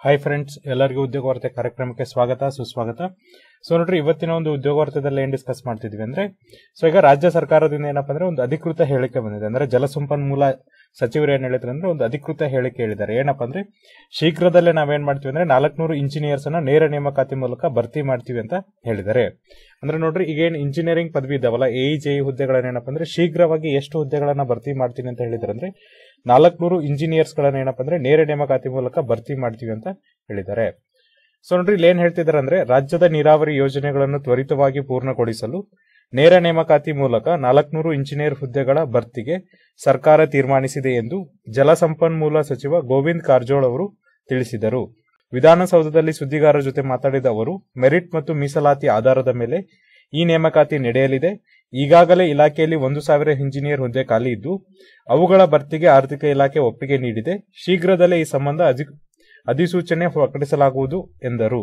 hi friends ಎಲ್ಲರಿಗೂ ಉದ್ಯೋಗ ವಾರ್ತೆ ಕಾರ್ಯಕ್ರಮಕ್ಕೆ ಸ್ವಾಗತ ಸುಸ್ವಾಗತ ಸೊ ನೋಡ್ರಿ ಇವತ್ತಿನ ಒಂದು ಉದ್ಯೋಗ ವಾರ್ತೆದಲ್ಲಿ ಏನ್ ಡಿಸ್ಕಸ್ ಮಾಡ್ತಿದ್ವಿ ಅಂದ್ರೆ ಸೊ ಈಗ ರಾಜ್ಯ ಸರ್ಕಾರದಿಂದ ಏನಪ್ಪಾ ಅಂದ್ರೆ ಒಂದು ಅಧಿಕೃತ ಹೇಳಿಕೆ ಬಂದಿದೆ ಅಂದ್ರೆ ಜಲಸಂಪನ್ಮೂಲ ಸಚಿವರು ಏನ್ ಹೇಳಿದ್ರು ಅಂದ್ರೆ ಒಂದು ಅಧಿಕೃತ ಹೇಳಿಕೆ ಹೇಳಿದ್ದಾರೆ ಏನಪ್ಪಾ ಅಂದ್ರೆ ಶೀಘ್ರದಲ್ಲೇ ನಾವೇನ್ ಮಾಡ್ತೀವಿ ಅಂದ್ರೆ ನಾಲ್ಕನೂರು ಇಂಜಿನಿಯರ್ಸ್ ಅನ್ನ ನೇರ ನೇಮಕಾತಿ ಮೂಲಕ ಭರ್ತಿ ಮಾಡ್ತೀವಿ ಅಂತ ಹೇಳಿದ್ದಾರೆ ಅಂದ್ರೆ ನೋಡ್ರಿ ಈಗ ಏನ್ ಇಂಜಿನಿಯರಿಂಗ್ ಪದವಿ ಇದಾವಲ್ಲ ಎ ಜೆ ಹುದ್ದೆಗಳನ್ನ ಏನಪ್ಪಾ ಅಂದ್ರೆ ಶೀಘ್ರವಾಗಿ ಎಷ್ಟು ಹುದ್ದೆಗಳನ್ನ ಭರ್ತಿ ಮಾಡ್ತೀನಿ ಅಂತ ಹೇಳಿದ್ದಾರೆ ಅಂದ್ರೆ ನಾಲ್ಕನೂರು ಇಂಜಿನಿಯರ್ಸ್ ಗಳನ್ನ ಏನಪ್ಪಾ ಅಂದ್ರೆ ನೇರ ನೇಮಕಾತಿ ಮೂಲಕ ಭರ್ತಿ ಮಾಡ್ತೀವಿ ಅಂತ ಹೇಳಿದ್ದಾರೆ ಸೊ ನೋಡ್ರಿ ಇಲ್ಲಿ ಏನ್ ಹೇಳ್ತಿದ್ದಾರೆ ಅಂದ್ರೆ ರಾಜ್ಯದ ನೀರಾವರಿ ಯೋಜನೆಗಳನ್ನು ತ್ವರಿತವಾಗಿ ಪೂರ್ಣಗೊಳಿಸಲು ನೇರ ನೇಮಕಾತಿ ಮೂಲಕ ನಾಲ್ಕನೂರು ಇಂಜಿನಿಯರ್ ಹುದ್ದೆಗಳ ಭರ್ತಿಗೆ ಸರ್ಕಾರ ತೀರ್ಮಾನಿಸಿದೆ ಎಂದು ಜಲಸಂಪನ್ಮೂಲ ಸಚಿವ ಗೋವಿಂದ್ ಕಾರಜೋಳ್ ಅವರು ತಿಳಿಸಿದರು ವಿಧಾನಸೌಧದಲ್ಲಿ ಸುದ್ದಿಗಾರರ ಜೊತೆ ಮಾತನಾಡಿದ ಅವರು ಮೆರಿಟ್ ಮತ್ತು ಮೀಸಲಾತಿ ಆಧಾರದ ಮೇಲೆ ಈ ನೇಮಕಾತಿ ನಡೆಯಲಿದೆ ಈಗಾಗಲೇ ಇಲಾಖೆಯಲ್ಲಿ ಒಂದು ಸಾವಿರ ಇಂಜಿನಿಯರ್ ಹುದ್ದೆ ಖಾಲಿ ಇದ್ದು ಅವುಗಳ ಭರ್ತಿಗೆ ಆರ್ಥಿಕ ಇಲಾಖೆ ಒಪ್ಪಿಗೆ ನೀಡಿದೆ ಶೀಘ್ರದಲ್ಲೇ ಈ ಸಂಬಂಧ ಅಧಿ- ಅಧಿಸೂಚನೆ ಪ್ರಕಟಿಸಲಾಗುವುದು ಎಂದರು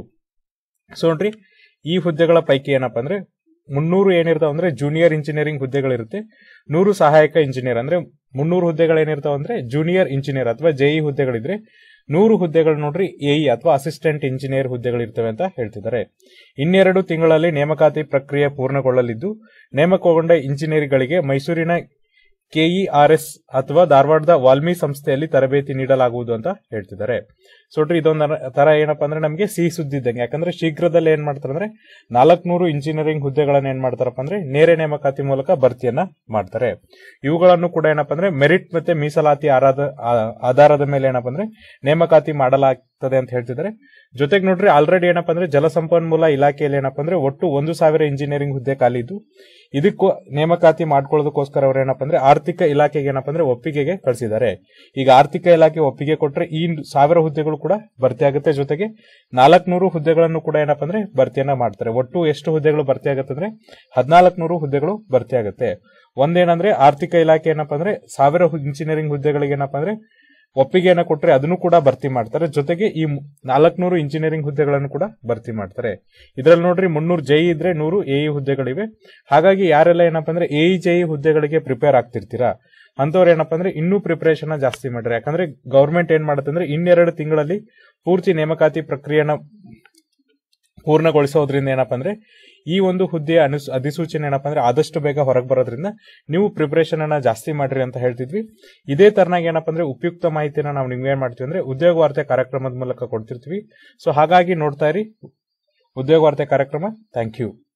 ಸೊ ನೋಡ್ರಿ ಈ ಹುದ್ದೆಗಳ ಪೈಕಿ ಏನಪ್ಪಾ ಅಂದ್ರೆ ಮುನ್ನೂರು ಏನಿರ್ತಾವ ಅಂದ್ರೆ ಜೂನಿಯರ್ ಇಂಜಿನಿಯರಿಂಗ್ ಹುದ್ದೆಗಳಿರುತ್ತೆ ನೂರು ಸಹಾಯಕ ಇಂಜಿನಿಯರ್ ಅಂದ್ರೆ ಮುನ್ನೂರು ಹುದ್ದೆಗಳು ಏನಿರ್ತಾವ ಅಂದ್ರೆ ಜೂನಿಯರ್ ಇಂಜಿನಿಯರ್ ಅಥವಾ ಜೆಇ ಹುದ್ದೆಗಳಿದ್ರೆ ನೂರು ಹುದ್ದೆಗಳು ನೋಡ್ರಿ ಎಇ ಅಥವಾ ಅಸಿಸ್ಟೆಂಟ್ ಇಂಜಿನಿಯರ್ ಹುದ್ದೆಗಳಿರ್ತವೆ ಅಂತ ಹೇಳ್ತಿದ್ದಾರೆ ಇನ್ನೆರಡು ತಿಂಗಳಲ್ಲಿ ನೇಮಕಾತಿ ಪ್ರಕ್ರಿಯೆ ಪೂರ್ಣಗೊಳ್ಳಲಿದ್ದು ನೇಮಕಗೊಂಡ ಇಂಜಿನಿಯರ್ಗಳಿಗೆ ಮೈಸೂರಿನ ಕೆಇಆರ್ಎಸ್ ಅಥವಾ ಧಾರವಾಡದ ವಾಲ್ಮಿ ಸಂಸ್ಥೆಯಲ್ಲಿ ತರಬೇತಿ ನೀಡಲಾಗುವುದು ಅಂತ ಹೇಳ್ತಿದ್ದಾರೆ ಸೊ ನೋಡ್ರಿ ಇದೊಂದು ತರ ಏನಪ್ಪಾ ಅಂದ್ರೆ ನಮಗೆ ಸಿಹಿ ಸುದ್ದಿ ಇದ್ದಂಗೆ ಯಾಕಂದ್ರೆ ಶೀಘ್ರದಲ್ಲಿ ಏನ್ ಮಾಡ್ತಾರೆ ಅಂದ್ರೆ ನಾಲ್ಕನೂರು ಇಂಜಿನಿಯರಿಂಗ್ ಹುದ್ದೆಗಳನ್ನ ಏನ್ ಮಾಡ್ತಾರಪ್ಪ ಅಂದ್ರೆ ನೇರ ನೇಮಕಾತಿ ಮೂಲಕ ಭರ್ತಿಯನ್ನ ಮಾಡ್ತಾರೆ ಇವುಗಳನ್ನು ಕೂಡ ಏನಪ್ಪಾ ಅಂದ್ರೆ ಮೆರಿಟ್ ಮತ್ತೆ ಮೀಸಲಾತಿ ಆರಾಧ- ಆ- ಆಧಾರದ ಮೇಲೆ ಏನಪ್ಪಾ ಅಂದ್ರೆ ನೇಮಕಾತಿ ಮಾಡಲಾಗ್ತದೆ ಅಂತ ಹೇಳ್ತಿದ್ದಾರೆ ಜೊತೆಗೆ ನೋಡ್ರಿ ಆಲ್ರೆಡಿ ಏನಪ್ಪಾ ಅಂದ್ರೆ ಜಲಸಂಪನ್ಮೂಲ ಇಲಾಖೆಯಲ್ಲಿ ಏನಪ್ಪಾ ಅಂದ್ರೆ ಒಟ್ಟು ಒಂದು ಸಾವಿರ ಇಂಜಿನಿಯರಿಂಗ್ ಹುದ್ದೆ ಖಾಲಿ ಇದ್ದು ಇದಕ್ಕೂ ನೇಮಕಾತಿ ಮಾಡ್ಕೊಳ್ಳೋದಕ್ಕೋಸ್ಕರ ಅವ್ರು ಏನಪ್ಪಾ ಅಂದ್ರೆ ಆರ್ಥಿಕ ಇಲಾಖೆಗೆ ಏನಪ್ಪಾ ಅಂದ್ರೆ ಒಪ್ಪಿಗೆಗೆ ಕಳಿಸಿದ್ದಾರೆ ಈಗ ಆರ್ಥಿಕ ಇಲಾಖೆ ಒಪ್ಪಿಗೆ ಕೊಟ್ರೆ ಈ ಸಾವಿರ ಹುದ್ದೆಗಳು ಕೂಡ ಭರ್ತಿ ಆಗುತ್ತೆ ಜೊತೆಗೆ ನಾಲ್ಕನೂರು ಹುದ್ದೆಗಳನ್ನು ಕೂಡ ಏನಪ್ಪಾ ಅಂದ್ರೆ ಭರ್ತಿಯನ್ನ ಮಾಡ್ತಾರೆ ಒಟ್ಟು ಎಷ್ಟು ಹುದ್ದೆಗಳು ಭರ್ತಿ ಆಗುತ್ತೆ ಅಂದ್ರೆ ಹದಿನಾಲ್ಕನೂರು ಹುದ್ದೆಗಳು ಭರ್ತಿ ಆಗುತ್ತೆ ಒಂದೇನಂದ್ರೆ ಆರ್ಥಿಕ ಇಲಾಖೆ ಏನಪ್ಪಾ ಅಂದ್ರೆ ಸಾವಿರ ಇಂಜಿನಿಯರಿಂಗ್ ಹುದ್ದೆಗಳಿಗೆ ಏನಪ್ಪಾ ಅಂದ್ರೆ ಒಪ್ಪಿಗೆಯನ್ನ ಕೊಟ್ರೆ ಅದನ್ನು ಕೂಡ ಭರ್ತಿ ಮಾಡ್ತಾರೆ ಜೊತೆಗೆ ಈ ನಾಲ್ಕನೂರು ಇಂಜಿನಿಯರಿಂಗ್ ಹುದ್ದೆಗಳನ್ನು ಕೂಡ ಭರ್ತಿ ಮಾಡ್ತಾರೆ ಇದ್ರಲ್ಲಿ ನೋಡ್ರಿ ಮುನ್ನೂರು ಜೈ ಇದ್ರೆ ನೂರು ಎಇ ಹುದ್ದೆಗಳಿವೆ ಹಾಗಾಗಿ ಯಾರೆಲ್ಲ ಏನಪ್ಪಾ ಅಂದ್ರೆ ಎಇ ಜೈ ಹುದ್ದೆಗಳಿಗೆ ಪ್ರಿಪೇರ್ ಆಗ್ತಿರ್ತೀರಾ ಅಂತವ್ರು ಏನಪ್ಪಾ ಅಂದ್ರೆ ಇನ್ನೂ ಪ್ರಿಪರೇಷನ್ ಜಾಸ್ತಿ ಮಾಡ್ರಿ ಯಾಕಂದ್ರೆ ಗೌರ್ಮೆಂಟ್ ಏನ್ ಮಾಡುತ್ತೆ ಅಂದ್ರೆ ಇನ್ನೆರಡು ತಿಂಗಳಲ್ಲಿ ಪೂರ್ತಿ ನೇಮಕಾತಿ ಪ್ರಕ್ರಿಯೆನ ಪೂರ್ಣಗೊಳಿಸೋದ್ರಿಂದ ಏನಪ್ಪಾ ಅಂದ್ರೆ ಈ ಒಂದು ಹುದ್ದೆಯ ಅನುಸ್ ಅಧಿಸೂಚನೆ ಏನಪ್ಪಾ ಅಂದ್ರೆ ಆದಷ್ಟು ಬೇಗ ಹೊರಗೆ ಬರೋದ್ರಿಂದ ನೀವು ಪ್ರಿಪರೇಷನ್ ಅನ್ನ ಜಾಸ್ತಿ ಮಾಡ್ರಿ ಅಂತ ಹೇಳ್ತಿದ್ವಿ ಇದೇ ತರನಾಗಿ ಏನಪ್ಪಾ ಅಂದ್ರೆ ಉಪಯುಕ್ತ ಮಾಹಿತಿನ ನಾವು ನಿಮ್ಗೆ ಏನ್ ಮಾಡ್ತೀವಿ ಅಂದ್ರೆ ಉದ್ಯೋಗ ವಾರ್ತೆ ಕಾರ್ಯಕ್ರಮದ ಮೂಲಕ ಕೊಡ್ತಿರ್ತೀವಿ ಸೊ ಹಾಗಾಗಿ ನೋಡ್ತಾ ಇರಿ ಉದ್ಯೋಗ ವಾರ್ತೆ ಕಾರ್ಯಕ್ರಮ ಥ್ಯಾಂಕ್ ಯು